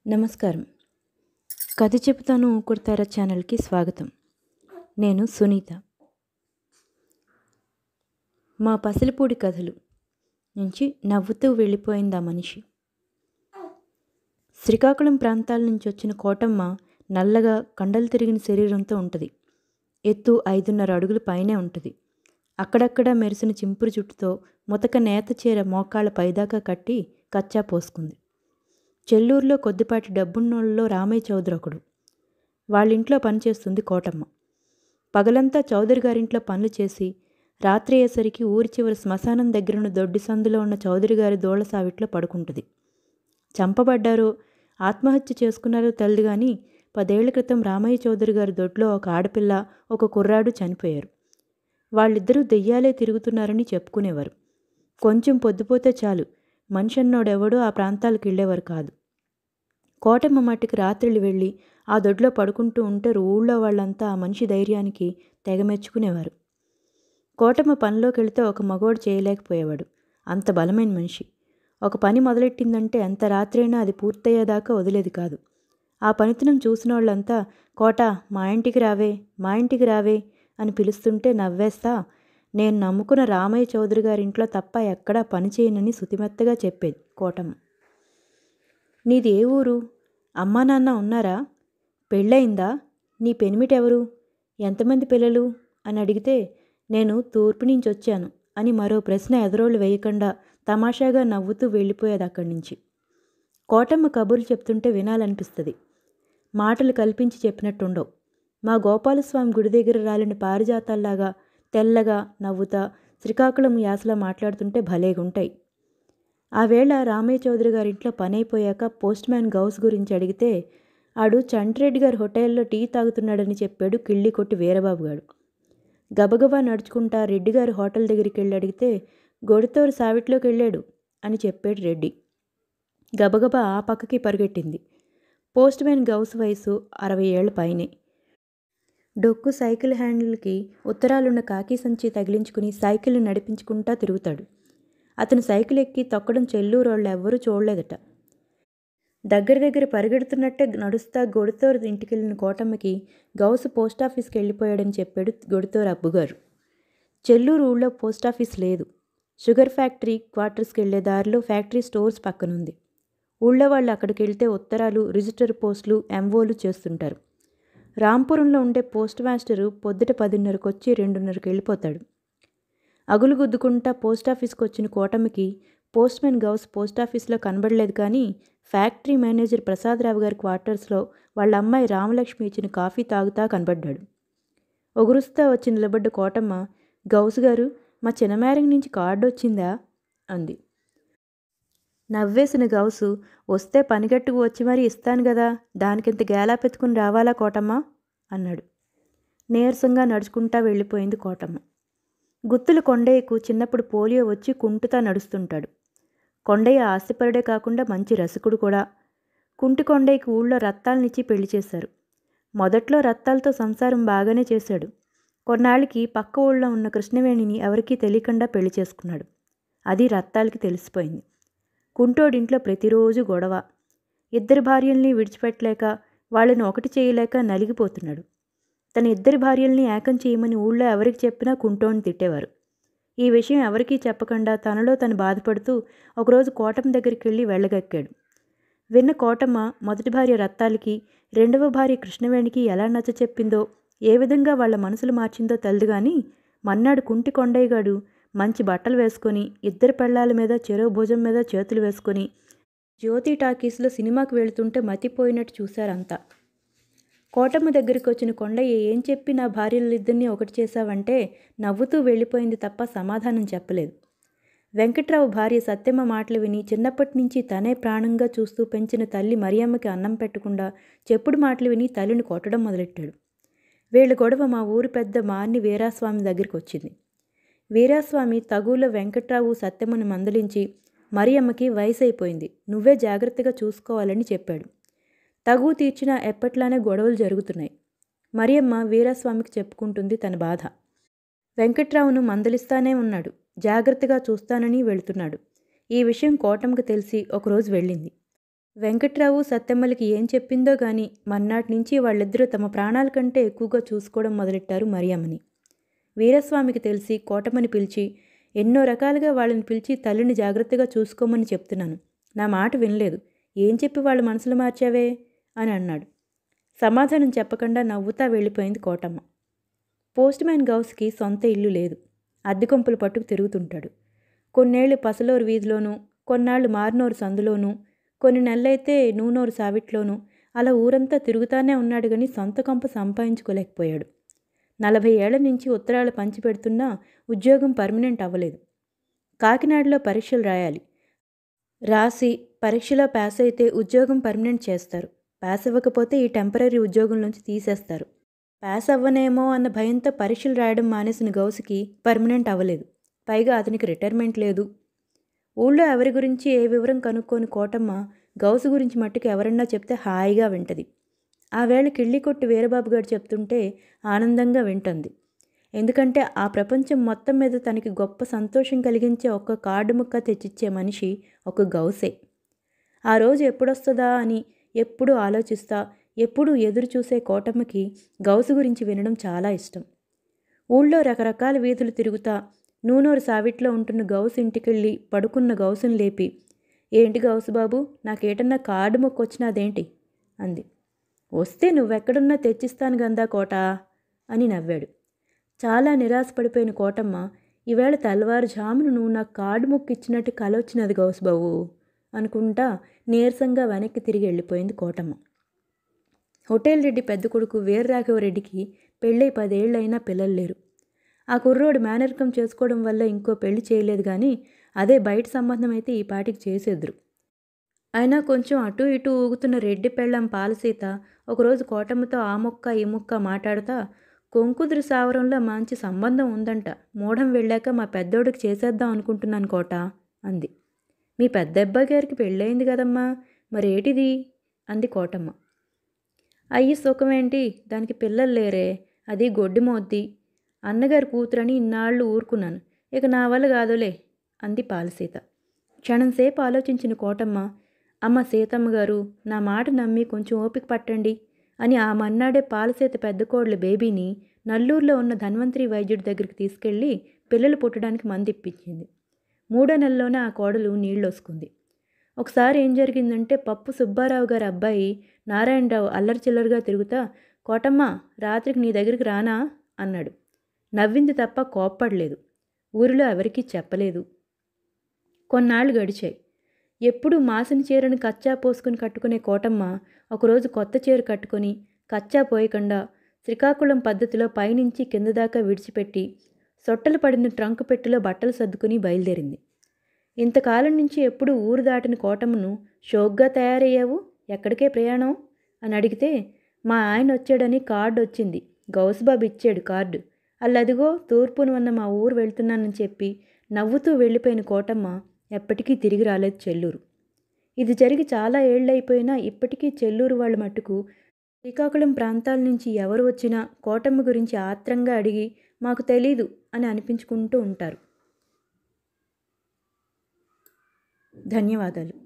నమస్కారం కథ చెబుతాను ఊకుడతారా ఛానల్కి స్వాగతం నేను సునీత మా పసిలిపూడి కథలు నుంచి నవ్వుతూ వెళ్ళిపోయింది ఆ మనిషి శ్రీకాకుళం ప్రాంతాల నుంచి వచ్చిన కోటమ్మ నల్లగా కండలు తిరిగిన శరీరంతో ఉంటుంది ఎత్తు ఐదున్నర అడుగుల పైనే ఉంటుంది అక్కడక్కడ మెరిసిన చింపురు జుట్టుతో ముతక నేత చీర మోకాళ్ళ పైదాకా కట్టి కచ్చా పోసుకుంది చెల్లూరులో కొద్దిపాటి డబ్బున్నోళ్ళలో రామయ్య చౌదరి ఒకడు వాళ్ళింట్లో పనిచేస్తుంది కోటమ్మ పగలంతా చౌదరి గారింట్లో పనులు చేసి రాత్రి అయ్యేసరికి ఊరి చివరి శ్మశానం దగ్గరున్న దొడ్డి సందులో ఉన్న చౌదరి గారి దోళ్ల సావిట్లో పడుకుంటుంది చంపబడ్డారో ఆత్మహత్య చేసుకున్నారో తెలియదు కానీ పదేళ్ల క్రితం రామయ్య చౌదరి గారి దొడ్లో ఒక ఆడపిల్ల ఒక కుర్రాడు చనిపోయారు వాళ్ళిద్దరూ దెయ్యాలే తిరుగుతున్నారని చెప్పుకునేవారు కొంచెం పొద్దుపోతే చాలు మనిషి అన్నోడెవడూ ఆ ప్రాంతాలకు వెళ్ళేవారు కాదు కోటమ్మ మట్టికి రాత్రులు వెళ్ళి ఆ దొడ్లో పడుకుంటూ ఉంటే ఊళ్ళో వాళ్ళంతా ఆ మనిషి ధైర్యానికి తెగ మెచ్చుకునేవారు కోటమ్మ పనిలోకి వెళితే ఒక మగోడు చేయలేకపోయేవాడు అంత బలమైన మనిషి ఒక పని మొదలెట్టిందంటే ఎంత రాత్రైనా అది పూర్తయ్యేదాకా వదిలేది కాదు ఆ పనితనం చూసిన వాళ్ళంతా కోట మా ఇంటికి రావే మా ఇంటికి రావే అని పిలుస్తుంటే నవ్వేస్తా నేను నమ్ముకున్న రామయ్య చౌదరి గారి ఇంట్లో తప్ప ఎక్కడా పని చేయనని శుతిమెత్తగా చెప్పేది కోటమ్మ నీది ఏ ఊరు అమ్మా నాన్న ఉన్నారా పెళ్ళయిందా నీ పెనిమిటెవరు ఎంతమంది పిల్లలు అని అడిగితే నేను తూర్పు నుంచి వచ్చాను అని మరో ప్రశ్న ఎదరోళ్ళు వేయకుండా తమాషాగా నవ్వుతూ వెళ్ళిపోయేది అక్కడి నుంచి కోటమ్మ కబుర్లు చెప్తుంటే వినాలనిపిస్తుంది మాటలు కల్పించి చెప్పినట్టుండవు మా గోపాలస్వామి గుడి దగ్గర రాలిన పారిజాతాల్లాగా తెల్లగా నవ్వుతా శ్రీకాకుళం యాసలా మాట్లాడుతుంటే భలేగుంటాయి ఆ వేళ రామయ్య చౌదరి గారి ఇంట్లో పని అయిపోయాక పోస్ట్ మ్యాన్ గౌస్ గురించి అడిగితే ఆడు చంటిరెడ్డి గారి హోటల్లో టీ తాగుతున్నాడని చెప్పాడు కిళ్ళి కొట్టి వీరబాబు గారు గబగబా నడుచుకుంటా రెడ్డి గారి హోటల్ దగ్గరికి వెళ్ళి అడిగితే గొడితోరు సావిట్లోకి వెళ్ళాడు అని చెప్పాడు రెడ్డి గబగబా ఆ పక్కకి పరిగెట్టింది పోస్ట్ మ్యాన్ గౌస్ వయసు అరవై ఏళ్ల పైనే డొక్కు సైకిల్ హ్యాండిల్కి ఉత్తరాలున్న కాకి సంచి తగిలించుకుని సైకిల్ నడిపించుకుంటా తిరుగుతాడు అతను సైకిల్ ఎక్కి తొక్కడం చెల్లూరోళ్ళు ఎవ్వరూ చూడలేదట దగ్గర దగ్గర పరిగెడుతున్నట్టే నడుస్తా గొడితోరు ఇంటికెళ్ళిన కోటమ్మకి గౌసు పోస్టాఫీస్కి వెళ్ళిపోయాడని చెప్పాడు గొడితోరు అబ్బుగారు చెల్లూరు ఊళ్ళో పోస్టాఫీస్ లేదు షుగర్ ఫ్యాక్టరీ క్వార్టర్స్కి వెళ్లే దారిలో ఫ్యాక్టరీ స్టోర్స్ పక్కనుంది ఊళ్ళో వాళ్ళు అక్కడికి వెళ్తే ఉత్తరాలు రిజిస్టర్ పోస్టులు ఎంఓలు చేస్తుంటారు రాంపురంలో ఉండే పోస్ట్ మాస్టరు పొద్దుట పదిన్నరకు వచ్చి రెండున్నరకు వెళ్ళిపోతాడు అగులు గుద్దుకుంటా పోస్టాఫీస్కి వచ్చిన కోటమికి పోస్ట్మెన్ గౌస్ పోస్టాఫీస్లో కనబడలేదు కానీ ఫ్యాక్టరీ మేనేజర్ ప్రసాదరావు గారి క్వార్టర్స్లో వాళ్ళ అమ్మాయి రామలక్ష్మి ఇచ్చిన కాఫీ తాగుతా కనబడ్డాడు ఒగురుస్తా వచ్చి నిలబడ్డ కోటమ్మ గౌస్ గారు మా చిన్నమేరంగ్ నుంచి కార్డు వచ్చిందా అంది నవ్వేసిన గౌసు వస్తే పనిగట్టుకు వచ్చి మరీ ఇస్తాను కదా దానికింత గేలా పెట్టుకుని రావాలా కోటమ్మ అన్నాడు నీరసంగా నడుచుకుంటా వెళ్ళిపోయింది కోటమ్మ గుత్తుల కొండయ్యకు చిన్నప్పుడు పోలియో వచ్చి కుంటుతా నడుస్తుంటాడు కొండయ్య ఆస్తిపరుడే కాకుండా మంచి రసికుడు కూడా కుంటి కొండయ్యకి ఊళ్ళో రత్తాలనిచ్చి పెళ్లి చేశారు మొదట్లో రత్తాలతో సంసారం బాగానే చేశాడు కొన్నాళ్ళకి పక్క ఊళ్ళో ఉన్న కృష్ణవేణిని ఎవరికీ తెలియకుండా పెళ్లి చేసుకున్నాడు అది రత్తాలకి తెలిసిపోయింది కుంటోడింట్లో ప్రతిరోజు గొడవ ఇద్దరి భార్యల్ని విడిచిపెట్టలేక వాళ్ళని ఒకటి చేయలేక నలిగిపోతున్నాడు తన ఇద్దరి భార్యల్ని ఏకం చేయమని ఊళ్ళో ఎవరికి చెప్పినా కుంటోని తిట్టేవారు ఈ విషయం ఎవరికీ చెప్పకుండా తనలో తను బాధపడుతూ ఒకరోజు కోటమ్మ దగ్గరికి వెళ్ళి వెళ్ళగక్కాడు విన్న కోటమ్మ మొదటి భార్య రత్తాలకి రెండవ భార్య కృష్ణవేణికి ఎలా నచ్చ చెప్పిందో ఏ విధంగా వాళ్ళ మనసులు మార్చిందో తెలియదు కానీ మన్నాడు కుంటి కొండయ్యగాడు మంచి బట్టలు వేసుకొని ఇద్దరు పెళ్ళాల మీద చెరువు భుజం మీద చేతులు వేసుకొని జ్యోతి టాకీస్లో సినిమాకి వెళుతుంటే మతిపోయినట్టు చూశారంతా కోటమ్మ దగ్గరికి వచ్చిన కొండయ్య ఏం చెప్పి నా భార్యలిద్దరినీ ఒకటి చేశావంటే నవ్వుతూ వెళ్ళిపోయింది తప్ప సమాధానం చెప్పలేదు వెంకట్రావు భార్య సత్యమ్మ మాటలు విని చిన్నప్పటి నుంచి తనే ప్రాణంగా చూస్తూ పెంచిన తల్లి మరియమ్మకి అన్నం పెట్టకుండా చెప్పుడు మాటలు విని తల్లిని కొట్టడం మొదలెట్టాడు వీళ్ళ గొడవ మా ఊరు పెద్ద మార్ని వీరాస్వామి దగ్గరికి వచ్చింది వీరాస్వామి తగులో వెంకట్రావు సత్యమ్మని మందలించి మరియమ్మకి వయసు అయిపోయింది నువ్వే జాగ్రత్తగా చూసుకోవాలని చెప్పాడు తగు తీర్చినా ఎప్పట్లానే గొడవలు జరుగుతున్నాయి మరియమ్మ వీరాస్వామికి చెప్పుకుంటుంది తన బాధ వెంకట్రావును మందలిస్తానే ఉన్నాడు జాగ్రత్తగా చూస్తానని వెళుతున్నాడు ఈ విషయం కోటంకి తెలిసి ఒకరోజు వెళ్ళింది వెంకట్రావు సత్తెమ్మలకి ఏం చెప్పిందో గాని మర్నాటి నుంచి వాళ్ళిద్దరూ తమ ప్రాణాల కంటే ఎక్కువగా చూసుకోవడం మొదలెట్టారు మరియమ్మని వీరస్వామికి తెలిసి కోటమని పిలిచి ఎన్నో రకాలుగా వాళ్ళని పిలిచి తల్లిని జాగ్రత్తగా చూసుకోమని చెప్తున్నాను నా మాట వినలేదు ఏం చెప్పి వాళ్ళు మనసులు మార్చావే అని అన్నాడు సమాధానం చెప్పకుండా నవ్వుతా వెళ్ళిపోయింది కోటమ్మ పోస్ట్ మ్యాన్ గౌస్కి సొంత ఇల్లు లేదు అద్దె కొంపులు పట్టుకు తిరుగుతుంటాడు కొన్నేళ్లు పసలూరు వీధిలోనూ కొన్నాళ్ళు మారినోరు సందులోనూ కొన్ని నెలలైతే నూనోరు సావిట్లోనూ అలా ఊరంతా తిరుగుతానే ఉన్నాడు కానీ సొంత కొంప సంపాదించుకోలేకపోయాడు నలభై ఏళ్ల నుంచి ఉత్తరాలు పంచిపెడుతున్నా ఉద్యోగం పర్మనెంట్ అవ్వలేదు కాకినాడలో పరీక్షలు రాయాలి రాసి పరీక్షలో పాస్ అయితే ఉద్యోగం పర్మనెంట్ చేస్తారు పాస్ అవ్వకపోతే ఈ టెంపరీ ఉద్యోగం నుంచి తీసేస్తారు పాస్ అవ్వనేమో అన్న భయంతో పరీక్షలు రాయడం మానేసిన గౌసుకి పర్మనెంట్ అవ్వలేదు పైగా అతనికి రిటైర్మెంట్ లేదు ఊళ్ళో ఎవరి గురించి ఏ వివరం కనుక్కొని కోటమ్మ గౌసు గురించి మట్టుకు ఎవరన్నా చెప్తే హాయిగా వింటది ఆ వేళ కిళ్ళి కొట్టి వీరబాబు గారు చెప్తుంటే ఆనందంగా వింటుంది ఎందుకంటే ఆ ప్రపంచం మొత్తం మీద తనకి గొప్ప సంతోషం కలిగించే ఒక్క కార్డు ముక్క తెచ్చిచ్చే మనిషి ఒక గౌసే ఆ రోజు ఎప్పుడొస్తుందా అని ఎప్పుడూ ఆలోచిస్తా ఎప్పుడూ ఎదురు చూసే కోటమ్మకి గౌసు గురించి వినడం చాలా ఇష్టం ఊళ్ళో రకరకాల వీధులు తిరుగుతా నూనూరు సావిట్లో ఉంటున్న గౌసు ఇంటికెళ్ళి పడుకున్న గౌసుని లేపి ఏంటి గౌసు బాబు నాకేటన్నా కార్డు మొక్క వచ్చినాదేంటి అంది వస్తే నువ్వెక్కడున్నా తెచ్చిస్తాను గందా కోట అని నవ్వాడు చాలా నిరాశపడిపోయిన కోటమ్మ ఈవేళ తెల్లవారుజామున నువ్వు నాకు కార్డు మొక్క ఇచ్చినట్టు కల వచ్చినది గౌసుబాబు అనుకుంటా నీరసంగా వెనక్కి తిరిగి వెళ్ళిపోయింది కోటమ్మ హోటల్ రెడ్డి పెద్ద కొడుకు వీరరాఘవరెడ్డికి పెళ్ళై పదేళ్లైనా పిల్లలు లేరు ఆ కుర్రోడు మేనరికం చేసుకోవడం వల్ల ఇంకో పెళ్లి చేయలేదు కానీ అదే బయట సంబంధం అయితే ఈ పాటికి చేసేద్దరు అయినా కొంచెం అటు ఇటు ఊగుతున్న రెడ్డి పెళ్ళం పాలసీత ఒకరోజు కోటమ్మతో ఆ మొక్క ఈ మొక్క మాట్లాడుతా కొంకుదురు సావరంలో మంచి సంబంధం ఉందంట మూఢం వెళ్ళాక మా పెద్దోడికి చేసేద్దాం అనుకుంటున్నాను కోట అంది మీ పెద్ద అబ్బాయి గారికి పెళ్ళయింది కదమ్మా మరేటిది అంది కోటమ్మ అయ్యి సుఖమేంటి దానికి పిల్లలు లేరే అది గొడ్డి మోద్ది అన్నగారి కూతురని ఇన్నాళ్ళు ఊరుకున్నాను ఇక నా వల్ల కాదులే అంది పాలసీత క్షణంసేపు ఆలోచించిన కోటమ్మ అమ్మ సీతమ్మ గారు నా మాట నమ్మి కొంచెం ఓపిక పట్టండి అని ఆ మన్నాడే పాలసీత పెద్ద కోడల బేబీని నల్లూరులో ఉన్న ధన్వంతరి వైద్యుడి దగ్గరికి తీసుకెళ్ళి పిల్లలు పుట్టడానికి మందిప్పించింది మూడో నెలలోనే ఆ కోడలు నీళ్ళొసుకుంది ఒకసారి ఏం జరిగిందంటే పప్పు సుబ్బారావు గారి అబ్బాయి నారాయణరావు అల్లరి చిల్లరగా తిరుగుతా కోటమ్మ రాత్రికి నీ దగ్గరికి రానా అన్నాడు నవ్వింది తప్ప కోప్పడలేదు ఊరిలో ఎవరికీ చెప్పలేదు కొన్నాళ్ళు గడిచాయి ఎప్పుడు మాసిన చీరను కచ్చా పోసుకుని కట్టుకునే కోటమ్మ ఒకరోజు కొత్త చీర కట్టుకొని కచ్చా పోయకుండా శ్రీకాకుళం పద్ధతిలో పైనుంచి కింద దాకా విడిచిపెట్టి సొట్టలు పడిన ట్రంక్ పెట్టెలో బట్టలు సర్దుకుని బయలుదేరింది ఇంతకాలం నుంచి ఎప్పుడు ఊరు దాటిన కోటమ్మను షోక్గా తయారయ్యావు ఎక్కడికే ప్రయాణం అని అడిగితే మా ఆయన వచ్చాడని కార్డు వచ్చింది గౌసుబాబు ఇచ్చాడు కార్డు అల్లదిగో తూర్పున ఉన్న మా ఊరు వెళ్తున్నానని చెప్పి నవ్వుతూ వెళ్ళిపోయిన కోటమ్మ ఎప్పటికీ తిరిగి రాలేదు చెల్లూరు ఇది జరిగి చాలా ఏళ్ళైపోయినా ఇప్పటికీ చెల్లూరు వాళ్ళ మట్టుకు శ్రీకాకుళం ప్రాంతాల నుంచి ఎవరు వచ్చినా కోటమ్మ గురించి ఆత్రంగా అడిగి మాకు తెలీదు అని అనిపించుకుంటూ ఉంటారు ధన్యవాదాలు